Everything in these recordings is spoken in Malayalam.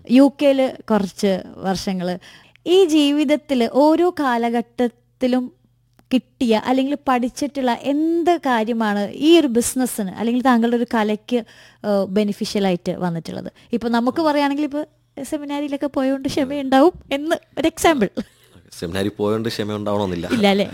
യു കെയിൽ കുറച്ച് വർഷങ്ങൾ ഈ ജീവിതത്തിൽ ഓരോ കാലഘട്ടത്തിലും കിട്ടിയ അല്ലെങ്കിൽ പഠിച്ചിട്ടുള്ള എന്ത് കാര്യമാണ് ഈ ഒരു ബിസിനസ്സിന് അല്ലെങ്കിൽ താങ്കളുടെ ഒരു കലയ്ക്ക് ബെനിഫിഷ്യലായിട്ട് വന്നിട്ടുള്ളത് ഇപ്പൊ നമുക്ക് പറയുകയാണെങ്കിൽ ഇപ്പൊ സെമിനാരിയിലൊക്കെ പോയോണ്ട് ക്ഷമയുണ്ടാവും എന്ന് ഒരു എക്സാമ്പിൾ സെമിനാരി പോയോണ്ട് ക്ഷമ ഉണ്ടാവണമെന്നില്ല ഇല്ല അല്ലേ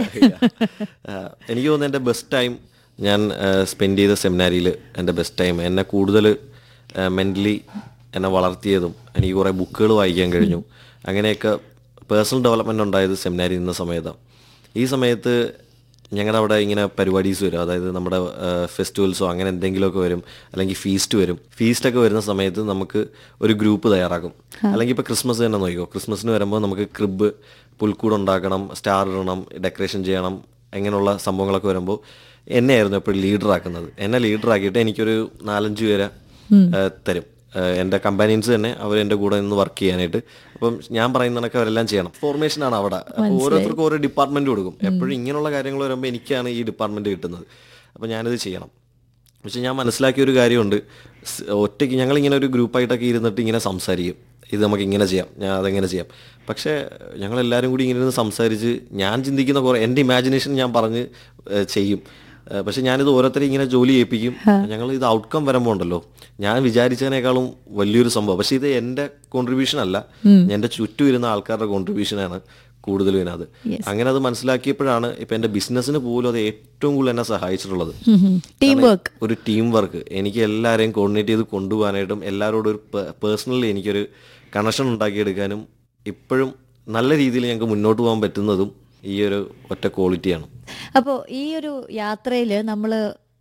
ആ, എനിക്ക് തോന്നുന്നു എൻ്റെ ബെസ്റ്റ് ടൈം ഞാൻ സ്പെൻഡ് ചെയ്ത സെമിനാരിയിൽ എൻ്റെ ബെസ്റ്റ് ടൈം എന്നെ കൂടുതൽ മെൻ്റലി എന്നെ വളർത്തിയതും എനിക്ക് കുറേ ബുക്കുകൾ വായിക്കാൻ കഴിഞ്ഞു അങ്ങനെയൊക്കെ പേഴ്സണൽ ഡെവലപ്മെൻ്റ് ഉണ്ടായത് സെമിനാരി നിന്ന സമയത്താണ് ഈ സമയത്ത് ഞങ്ങളുടെ അവിടെ ഇങ്ങനെ പരിപാടീസ് വരും അതായത് നമ്മുടെ ഫെസ്റ്റിവൽസോ അങ്ങനെ എന്തെങ്കിലുമൊക്കെ വരും അല്ലെങ്കിൽ ഫീസ്റ്റ് വരും ഫീസ്റ്റൊക്കെ വരുന്ന സമയത്ത് നമുക്ക് ഒരു ഗ്രൂപ്പ് തയ്യാറാക്കും അല്ലെങ്കിൽ ഇപ്പോൾ ക്രിസ്മസ് തന്നെ നോക്കിക്കോ ക്രിസ്മസിന് വരുമ്പോൾ നമുക്ക് ക്രിബ് പുൽക്കൂട് ഉണ്ടാക്കണം സ്റ്റാർ ഇടണം ഡെക്കറേഷൻ ചെയ്യണം അങ്ങനെയുള്ള സംഭവങ്ങളൊക്കെ വരുമ്പോൾ എന്നെയായിരുന്നു എപ്പോഴും ലീഡറാക്കുന്നത് എന്നെ ലീഡറാക്കിയിട്ട് എനിക്കൊരു നാലഞ്ച് പേരെ ഏഹ്, തരും ഏഹ്, എൻ്റെ കമ്പാനിയൻസ് തന്നെ അവർ എൻ്റെ കൂടെ നിന്ന് വർക്ക് ചെയ്യാനായിട്ട് അപ്പം ഞാൻ പറയുന്നതൊക്കെ അവരെല്ലാം ചെയ്യണം ഫോർമേഷൻ ആണ് അവിടെ അപ്പോൾ ഓരോരുത്തർക്കും ഓരോ ഡിപ്പാർട്ട്മെന്റ് കൊടുക്കും എപ്പോഴും ഇങ്ങനെയുള്ള കാര്യങ്ങൾ വരുമ്പോൾ എനിക്കാണ് ഈ ഡിപ്പാർട്ട്മെന്റ് കിട്ടുന്നത് അപ്പോൾ ഞാനിത് ചെയ്യണം പക്ഷെ ഞാൻ മനസ്സിലാക്കിയ ഒരു കാര്യമുണ്ട് സ് ഒറ്റയ്ക്ക് ഞങ്ങളിങ്ങനെ ഒരു ഗ്രൂപ്പായിട്ടൊക്കെ ഇരുന്നിട്ട് ഇങ്ങനെ സംസാരിക്കും ഇത് നമുക്ക് ഇങ്ങനെ ചെയ്യാം ഞാൻ അതെങ്ങനെ ചെയ്യാം പക്ഷേ ഞങ്ങളെല്ലാവരും കൂടി ഇങ്ങനെ ഇരുന്ന് സംസാരിച്ച് ഞാൻ ചിന്തിക്കുന്ന കുറേ എൻ്റെ ഇമാജിനേഷൻ ഞാൻ പറഞ്ഞ് ഏഹ്, ചെയ്യും ഏഹ്, പക്ഷെ ഞാനിത് ഓരോരുത്തരെ ഇങ്ങനെ ജോലി ചെയ്യിപ്പിക്കും ഞങ്ങൾ ഇത് ഔട്ട്കം വരുമ്പോൾ ഉണ്ടല്ലോ ഞാൻ വിചാരിച്ചതിനേക്കാളും വലിയൊരു സംഭവം പക്ഷെ ഇത് എൻ്റെ കോൺട്രിബ്യൂഷൻ അല്ല എൻ്റെ ചുറ്റും ഇരുന്ന ആൾക്കാരുടെ കോൺട്രിബ്യൂഷനാണ് കൂടുതലും ഇതിനകത്ത് അങ്ങനെ അത് മനസ്സിലാക്കിയപ്പോഴാണ് ഇപ്പം എൻ്റെ ബിസിനസ്സിന് പോലും അത് ഏറ്റവും കൂടുതൽ എന്നെ സഹായിച്ചിട്ടുള്ളത് ടീം വർക്ക് ഒരു ടീം വർക്ക് എനിക്ക് എല്ലാവരെയും കോർഡിനേറ്റ് ചെയ്ത് കൊണ്ടുപോകാനായിട്ടും എല്ലാവരോടും ഒരു പേഴ്സണലി എനിക്കൊരു കണക്ഷൻ ഉണ്ടാക്കിയെടുക്കാനും ഇപ്പോഴും നല്ല രീതിയിൽ ഞങ്ങൾക്ക് മുന്നോട്ട് പോകാൻ പറ്റുന്നതും ഈ ഒരു ഒറ്റ ക്വാളിറ്റിയാണ് അപ്പോൾ ഈ ഒരു യാത്രയിൽ നമ്മൾ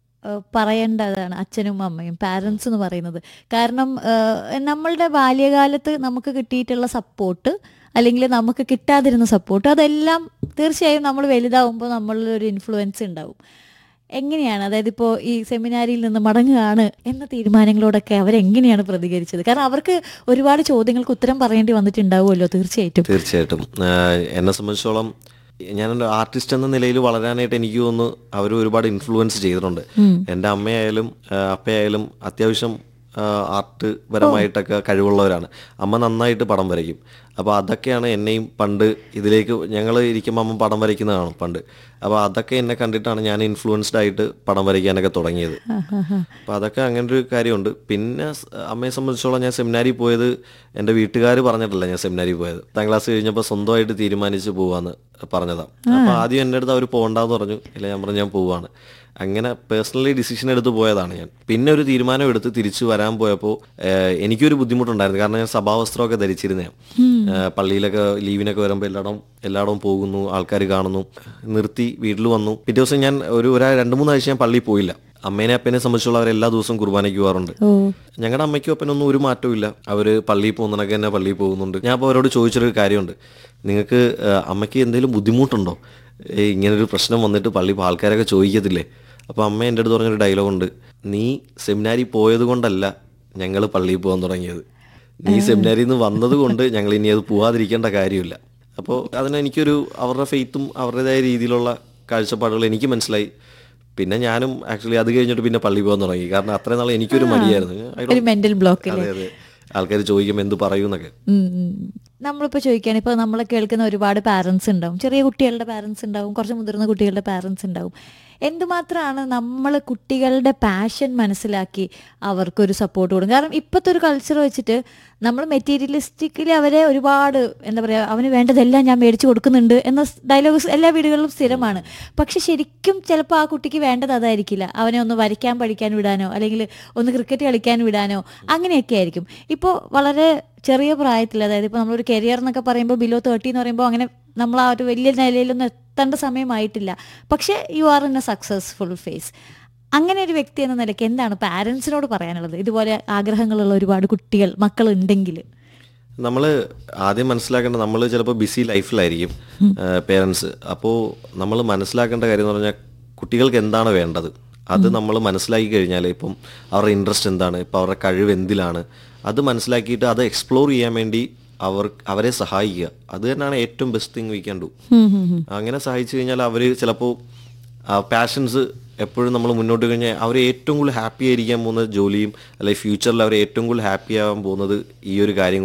പറയേണ്ടതാണ് അച്ഛനും അമ്മയും പാരൻസ് എന്ന് പറയുന്നത് കാരണം ഏഹ്, നമ്മളുടെ ബാല്യകാലത്ത് നമുക്ക് കിട്ടിയിട്ടുള്ള സപ്പോർട്ട് അല്ലെങ്കിൽ നമുക്ക് കിട്ടാതിരുന്ന സപ്പോർട്ട് അതെല്ലാം തീർച്ചയായും നമ്മൾ വലുതാവുമ്പോൾ നമ്മളിൽ ഒരു ഇൻഫ്ലുവൻസ് ഉണ്ടാവും എങ്ങനെയാണ് അതായത് ഇപ്പോൾ ഈ സെമിനാരിയിൽ നിന്ന് മടങ്ങുകയാണ് എന്ന തീരുമാനങ്ങളോടൊക്കെ അവരെങ്ങനെയാണ് പ്രതികരിച്ചത് കാരണം അവർക്ക് ഒരുപാട് ചോദ്യങ്ങൾക്ക് ഉത്തരം പറയേണ്ടി വന്നിട്ടുണ്ടാവുമല്ലോ തീർച്ചയായിട്ടും തീർച്ചയായിട്ടും ആഹ് എന്നെ സംബന്ധിച്ചോളം ഞാനൊരു ആർട്ടിസ്റ്റ് എന്ന നിലയിൽ വളരാനായിട്ട് എനിക്ക് തോന്നുന്നു അവർ ഒരുപാട് ഇൻഫ്ലുവൻസ് ചെയ്തിട്ടുണ്ട് എൻ്റെ അമ്മയായാലും ആഹ് അപ്പയായാലും അത്യാവശ്യം ആർട്ട് പരമായിട്ടൊക്കെ കഴിവുള്ളവരാണ് അമ്മ നന്നായിട്ട് പടം വരയ്ക്കും അപ്പോൾ അതൊക്കെയാണ് എന്നെയും പണ്ട് ഇതിലേക്ക് ഞങ്ങൾ ഇരിക്കുമ്പോൾ അമ്മ പടം വരയ്ക്കുന്നതാണ് പണ്ട് അപ്പോൾ അതൊക്കെ എന്നെ കണ്ടിട്ടാണ് ഞാൻ ഇൻഫ്ലുവൻസ്ഡ് ആയിട്ട് പടം വരയ്ക്കാനൊക്കെ തുടങ്ങിയത് അപ്പോൾ അതൊക്കെ അങ്ങനെ ഒരു കാര്യമുണ്ട് പിന്നെ സ് അമ്മയെ സംബന്ധിച്ചോളം ഞാൻ സെമിനാരി പോയത് എൻ്റെ വീട്ടുകാർ പറഞ്ഞിട്ടല്ല ഞാൻ സെമിനാരി പോയത് പത്താം ക്ലാസ് കഴിഞ്ഞപ്പോൾ സ്വന്തമായിട്ട് തീരുമാനിച്ച് പോവാന്ന് പറഞ്ഞതാണ് അപ്പോൾ ആദ്യം എൻ്റെ അടുത്ത് അവർ പോകണ്ടെന്ന് പറഞ്ഞു ഇല്ല ഞാൻ പറഞ്ഞു ഞാൻ പോവാണ് അങ്ങനെ പേഴ്സണലി ഡിസിഷൻ എടുത്ത് പോയതാണ് ഞാൻ പിന്നെ ഒരു തീരുമാനം എടുത്ത് തിരിച്ചു വരാൻ പോയപ്പോൾ ഏഹ്, എനിക്കൊരു ബുദ്ധിമുട്ടുണ്ടായിരുന്നു കാരണം ഞാൻ സഭാവസ്ത്രമൊക്കെ ധരിച്ചിരുന്നേ പള്ളിയിലൊക്കെ ലീവിനൊക്കെ വരുമ്പോൾ എല്ലായിടവും എല്ലായിടവും പോകുന്നു ആൾക്കാർ കാണുന്നു നിർത്തി വീട്ടിൽ വന്നു പിറ്റേ ദിവസം ഞാൻ ഒരു ഒരാ രണ്ട് മൂന്നാഴ്ച ഞാൻ പള്ളിയിൽ പോയില്ല അമ്മേനെ അപ്പനെ സംബന്ധിച്ചുള്ള അവർ എല്ലാ ദിവസവും കുർബാനയ്ക്ക് പോകാറുണ്ട് ഓ ഞങ്ങളുടെ അമ്മയ്ക്കും അപ്പനൊന്നും ഒരു മാറ്റവും ഇല്ല അവർ പള്ളിയിൽ പോകുന്നതൊക്കെ തന്നെ പള്ളിയിൽ പോകുന്നുണ്ട് ഞാൻ അപ്പോൾ അവരോട് ചോദിച്ചൊരു കാര്യമുണ്ട് നിങ്ങൾക്ക് ആ, അമ്മയ്ക്ക് എന്തെങ്കിലും ബുദ്ധിമുട്ടുണ്ടോ ഏയ് ഇങ്ങനൊരു പ്രശ്നം വന്നിട്ട് പള്ളി ആൾക്കാരൊക്കെ ചോദിക്കത്തില്ലേ അപ്പോൾ അമ്മ എൻ്റെ അടുത്ത് പറഞ്ഞൊരു ഡയലോഗുണ്ട് നീ സെമിനാരി പോയത് കൊണ്ടല്ല ഞങ്ങൾ പള്ളിയിൽ പോകാൻ തുടങ്ങിയത് നീ സെമിനാരിയിൽ നിന്ന് വന്നത് കൊണ്ട് ഞങ്ങൾ ഇനി അത് പോവാതിരിക്കേണ്ട കാര്യമില്ല അപ്പോൾ അതിന് എനിക്കൊരു അവരുടെ ഫെയ്ത്തും അവരുടേതായ രീതിയിലുള്ള കാഴ്ചപ്പാടുകൾ എനിക്ക് മനസ്സിലായി പിന്നെ ഞാനും ആക്ച്വലി അത് കഴിഞ്ഞിട്ട് പിന്നെ പള്ളി പോകാൻ തുടങ്ങി കാരണം അത്രയും നാൾ എനിക്കൊരു മടിയായിരുന്നു I don't- ഒരു മെന്റൽ ബ്ലോക്ക് അതെ അതെ ആൾക്കാർ ചോദിക്കും എന്ത് പറയൂന്നൊക്കെ നമ്മളിപ്പോൾ ചോദിക്കുകയാണ് ഇപ്പോൾ നമ്മളെ കേൾക്കുന്ന ഒരുപാട് പാരൻസ് ഉണ്ടാവും ചെറിയ കുട്ടികളുടെ പാരൻസ് ഉണ്ടാവും കുറച്ച് മുതിർന്ന കുട്ടികളുടെ പാരൻസ് ഉണ്ടാവും എന്തുമാത്രമാണ് നമ്മൾ കുട്ടികളുടെ പാഷൻ മനസ്സിലാക്കി അവർക്കൊരു സപ്പോർട്ട് കൊടുക്കും കാരണം ഇപ്പോഴത്തെ ഒരു കൾച്ചർ വെച്ചിട്ട് നമ്മൾ മെറ്റീരിയലിസ്റ്റിക്കലി അവരെ ഒരുപാട് എന്താ പറയുക അവന് വേണ്ടതെല്ലാം ഞാൻ മേടിച്ചു കൊടുക്കുന്നുണ്ട് എന്ന ഡയലോഗ്സ് എല്ലാ വീടുകളിലും സ്ഥിരമാണ് പക്ഷെ ശരിക്കും ചിലപ്പോൾ ആ കുട്ടിക്ക് വേണ്ടത് അതായിരിക്കില്ല അവനെ ഒന്ന് വരയ്ക്കാൻ പഠിക്കാൻ വിടാനോ അല്ലെങ്കിൽ ഒന്ന് ക്രിക്കറ്റ് കളിക്കാൻ വിടാനോ അങ്ങനെയൊക്കെ ആയിരിക്കും ഇപ്പോൾ വളരെ ചെറിയ പ്രായത്തിൽ അതായത് ഇപ്പോൾ നമ്മളൊരു കരിയർ എന്നൊക്കെ പറയുമ്പോൾ ബിലോ തേർട്ടി എന്ന് പറയുമ്പോൾ അങ്ങനെ നമ്മൾ ആ ഒരു വലിയ നിലയിലൊന്നും എത്തേണ്ട സമയമായിട്ടില്ല പക്ഷേ you are in a successful phase അങ്ങനെ ഒരു വ്യക്തി എന്ന നിലയ്ക്ക് എന്താണ് പാരൻസിനോട് പറയാനുള്ളത് ഇതുപോലെ ആഗ്രഹങ്ങളുള്ള ഒരുപാട് കുട്ടികൾ മക്കൾ ഉണ്ടെങ്കിൽ നമ്മൾ ആദ്യം മനസ്സിലാക്കേണ്ട നമ്മൾ ചിലപ്പോൾ ബിസി ലൈഫിലായിരിക്കും പേരൻസ് അപ്പോൾ നമ്മൾ മനസ്സിലാക്കേണ്ട കാര്യം എന്ന് പറഞ്ഞാൽ കുട്ടികൾക്ക് എന്താണ് വേണ്ടത് അത് നമ്മൾ മനസ്സിലാക്കി കഴിഞ്ഞാൽ ഇപ്പം അവരുടെ ഇൻട്രസ്റ്റ് എന്താണ് ഇപ്പം അവരുടെ കഴിവ് എന്തിലാണ് അത് മനസ്സിലാക്കിയിട്ട് അത് എക്സ്പ്ലോർ ചെയ്യാൻ വേണ്ടി അവർ അവരെ സഹായിക്കുക അത് തന്നെയാണ് ഏറ്റവും best thing we can do അങ്ങനെ സഹായിച്ചു കഴിഞ്ഞാൽ അവർ ചിലപ്പോൾ പാഷൻസ് എപ്പോഴും നമ്മൾ മുന്നോട്ട് കഴിഞ്ഞാൽ അവർ ഏറ്റവും കൂടുതൽ ഹാപ്പി ആയിരിക്കാൻ പോകുന്ന ജോലിയും അല്ലെങ്കിൽ ഫ്യൂച്ചറിൽ അവർ ഏറ്റവും കൂടുതൽ ഹാപ്പി ആവാൻ പോകുന്നത് ഈ ഒരു കാര്യം